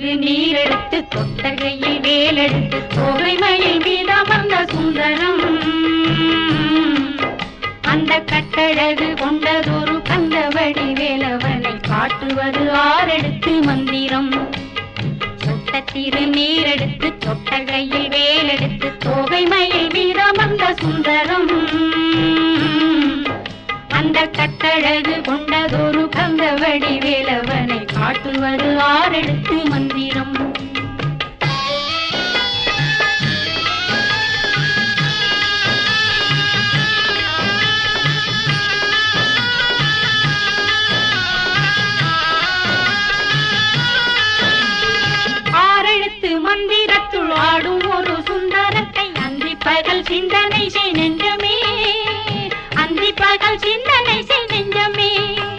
திருநீரெடுத்து தொட்டகையில் வேலெடுத்து தோகை மயில் மீதமர்ந்த சுந்தரம் அந்த கட்டழகு கொண்டதொரு கந்தவடி வேலவனை காட்டுவது ஆரெடுத்து மந்திரம் சொட்ட திருநீரெடுத்து தொட்டகையில் வேலெடுத்து தோகை மயில் மீதமர்ந்த சுந்தரம் அந்த கட்டழகு கொண்டதொரு கந்தவடி வேலவனை காட்டுவது ஆரெடுத்து மந்திரம் ஆரெழுத்து மந்திரத்துள் ஆடும் ஒரு சுந்தரத்தை அந்தி பகல் சிந்தனை செய் நெஞ்சமே அந்தி பகல் சிந்தனை செய் நெஞ்சமே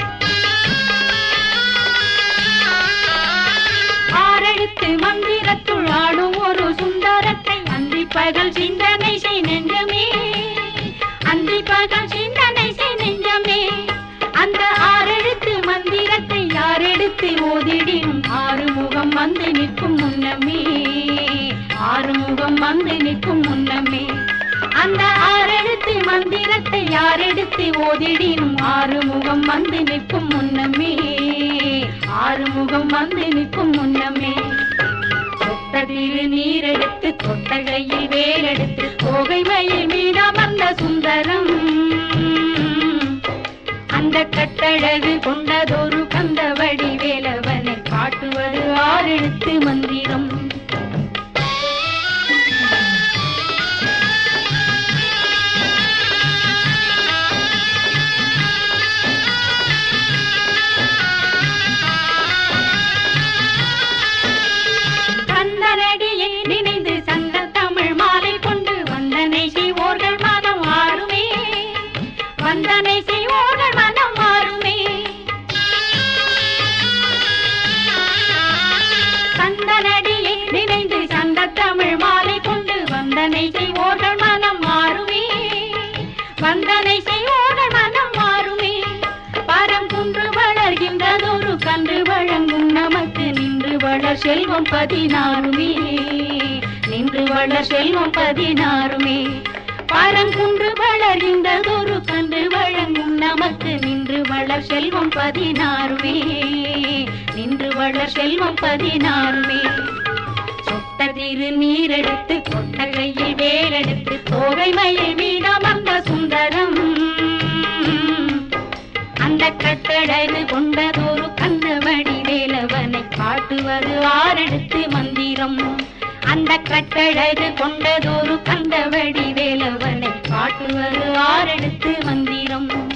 ஆரெழுத்து மந்திரத்துள் ஆடும் ஒரு சுந்தரத்தை அந்தி பகல் சிந்தனை செய் நெஞ்சமே அந்தி பகல் சிந்தனை செய் நெஞ்சமே அந்த ஆறெழுத்து மந்திரத்தை யாரெடுத்து ஓதிடினும் ஆறுமுகம் வந்து நிற்கும் முன்னமே ஆறுமுகம் வந்து நிற்கும் முன்னமே அந்த ஆறெழுத்து மந்திரத்தை யாரெடுத்து ஓதிடினும் ஆறுமுகம் வந்து நிற்கும் முன்னமே ஆறுமுகம் வந்து நிற்கும் முன்னமே சொத்ததிரு நீரெடுத்து தொட்டகையில் வேலெடுத்து கோகை மயில் மீதமர்ந்த சுந்தரம் அந்த கட்டழகு கொண்டதொரு கந்தவடி வேலவனை காட்டுவது ஆறெழுத்து மந்திரம் கந்தனடியை நினைந்து சங்க தமிழ் மாலை கொண்டு வந்தனை செய்வோர்கள் மனம் ஆறுமே வந்தனை செய்வோர்கள் மனம் மாறுமே கந்தனடியை நினைந்து சங்க தமிழ் மாலை கொண்டு வந்தனை செய்வோர்கள் மனம் மாறுமே வந்தனை செய்வோர்கள் மனம் மாறுமே பரம் குன்று வளர்கின்றதொரு கன்று வழங்கும் நமக்கு நின்று வளர் செல்வம் பதினாறுமே நின்று வளர் செல்வம் பதினாறுமே பரங்குன்று வளர்கின்றதொரு கன்று வழங்கும் நமக்கு நின்று வளர் செல்வம் பதினாறுமே நின்று வளர் செல்வம் பதினாறுமே சொட்ட திரு நீரெடுத்து கொட்டகையில் வேலெடுத்து தோகை மயில் மீதமர்ந்த சுந்தரம் அந்த கட்டழகு கொண்டதொரு கந்தவடி வேலவனை காட்டுவது ஆரெடுத்து மந்திரம் அந்த கட்டழகு கொண்டதொரு கந்தவடி வேலவனை காட்டுவது ஆரெடுத்து மந்திரம்